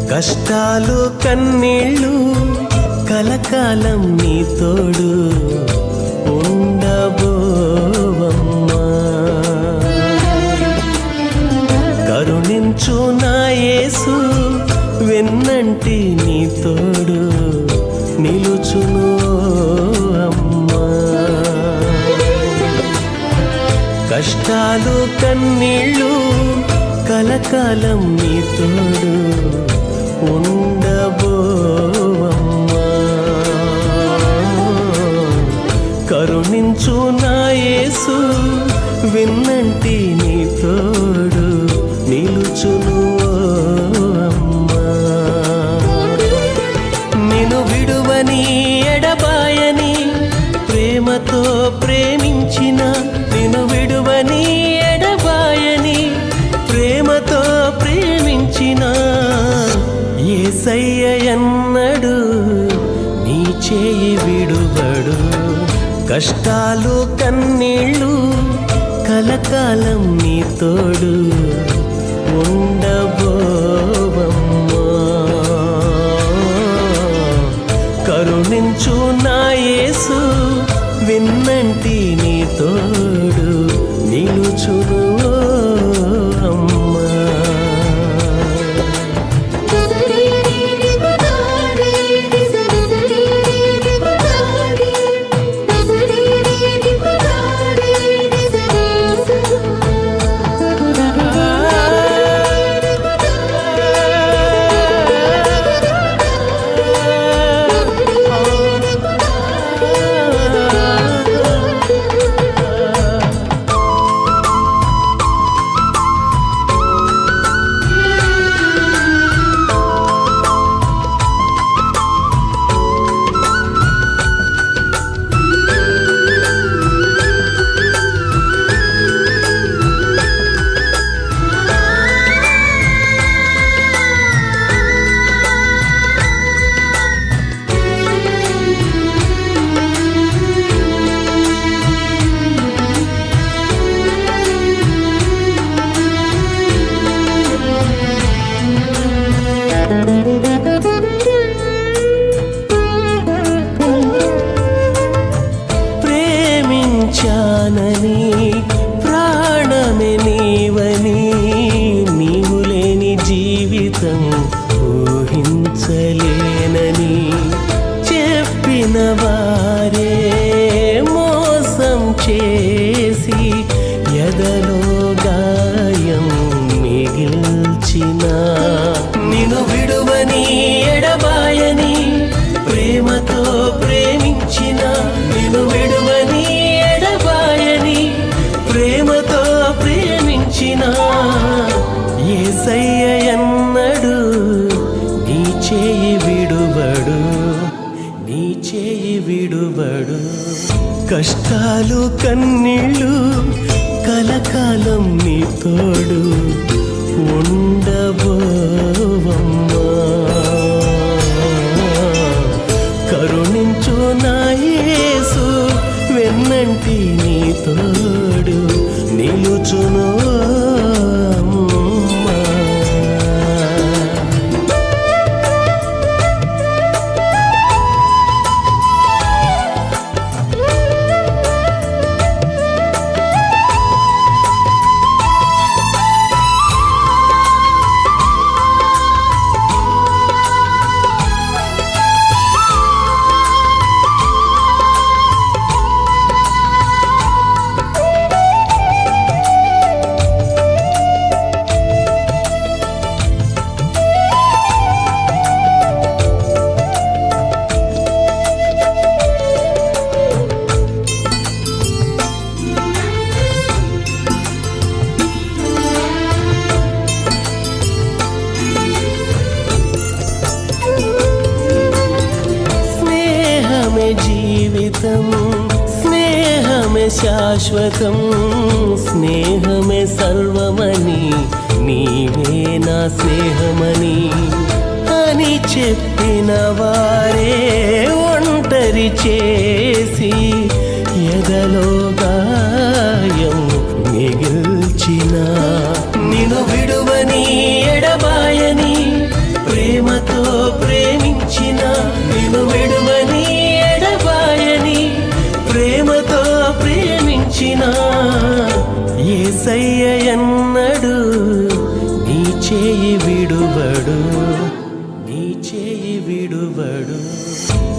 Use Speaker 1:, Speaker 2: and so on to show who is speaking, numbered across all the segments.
Speaker 1: కష్టాలు కన్నీళ్ళు కలకాలం నీ తోడు ఉండబోవమ్మా కరుణించు నా యేసు వెన్నంటి నీ తోడు నిలుచును అమ్మా కష్టాలు కన్నీళ్ళు కలకాలం నీ తోడు ఉండబోవమ్మా కరుణించు నా యేసు విన్నంటి నీ తోడు నిలుచును అమ్మా నిన్ను విడువని ఎడబాయని ప్రేమతో ప్రేమించిన నిన్ను విడువని ఎడబాయని ప్రేమతో ప్రేమించిన ఏసయ్య ఎన్నడు నీ చేయి విడువడు కష్టాలు కన్నీళ్ళు కలకాలం నీ తోడు ఉండబోవమ్మా కరుణించు నా యేసు విన్నంటి నీ తోడు నిలుచును అమ్మా ప్రేమించానని ప్రాణమే నీవని నీవు లేని జీవితం ఊహించలేనని చెప్పిన వారే మోసం చేసి ఎదలో గాయం మిగిల్చిన నిన్ను విడువని ఎడబాయని ప్రేమతో ప్రేమించిన నిన్ను విడువని ఎడబాయని ప్రేమతో ప్రేమించిన ఏసయ్య ఎన్నడు నీ చేయి విడువడు నీ చేయి విడువడు కష్టాలు కన్నీళ్ళు కలకాలం నీ తోడు ఉండబోవమ్మా కరుణించు నా యేసు వెన్నంటి నీ తోడు నిలుచును అమ్మా. స్నేహమే జీవితం స్నేహమే శాశ్వతం స్నేహమే సర్వమని నీవే నా స్నేహమని అని చెప్పిన వారే ఒంటరి చేసి ఎదలో గాయం మిగిల్చిన నిన్ను విడువని ఎడబాయని ప్రేమ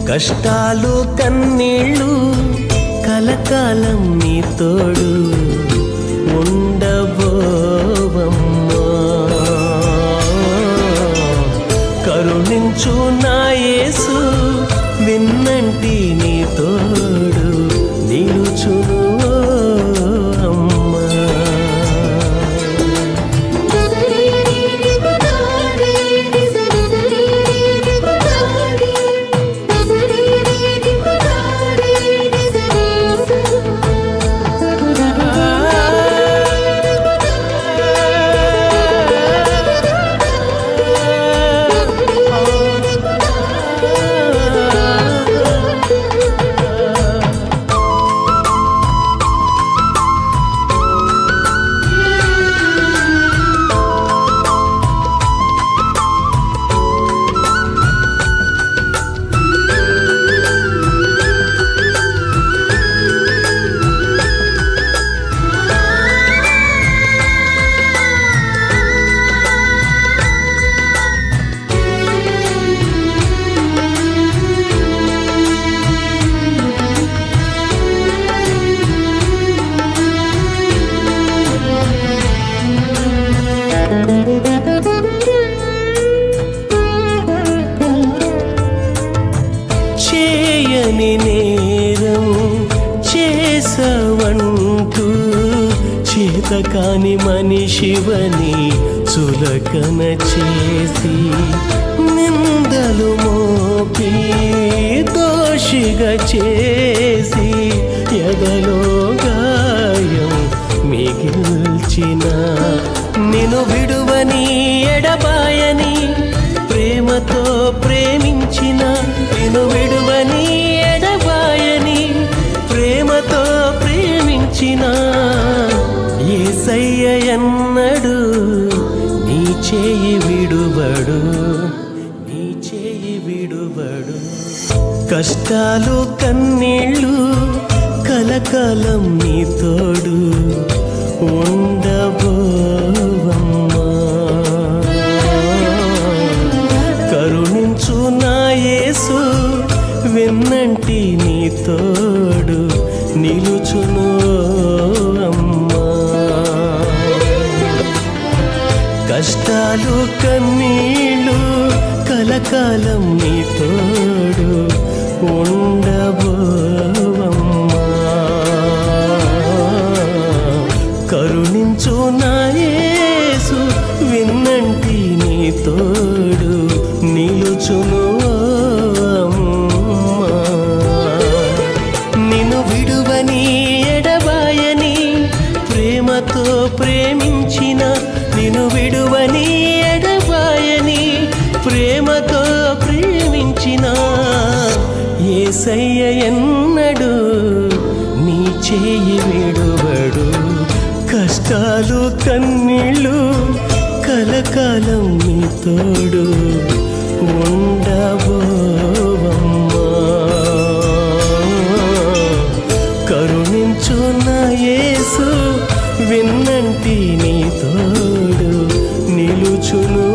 Speaker 1: కష్టాలు కన్నీళ్ళు కలకాలం నీ తోడు ఉండబోవమ్మా కరుణించు నా యేసు విన్నంటి నీ తోడు నిలుచును అమ్మా చేయని నేరం చేసవంటూ చేతకాని మనిషివని చులకన చేసి నిందలు మోపి దోషిగా చేసి ఎదలో గాయం మిగిల్చిన నిన్ను విడువని ఎడబాయని ప్రేమతో ప్రేమించిన నిన్ను విడువని ఎడబాయని ప్రేమతో ప్రేమించిన ఏసయ్య ఎన్నడు నీ చేయి విడువడు నీ చేయి విడువడు కష్టాలు కన్నీళ్ళు కలకాలం నీ తోడు ఉండబోవమ్మా కరుణించు నా యేసు విన్నంటి నీ తోడు నిలుచును అమ్మా కష్టాలు కన్నీళ్ళు కలకాలం నీ తోడు ఉండబోవమ్మా కరుణించు నా యేసు విన్నంటి నీ తోడు నిలుచును అమ్మా. నిన్ను విడువని ఎడబాయని ప్రేమతో ప్రేమించిన నిన్ను విడువని ఎడబాయని ప్రేమతో ప్రేమించిన ఏసయ్య ఎన్నడు నీ చేయి విడువడు కష్టాలు కన్నీళ్ళు కలకాలం నీ తోడు ఉండబోవమ్మా కరుణించు నా యేసు విన్నంటి నీ తోడు నిలుచును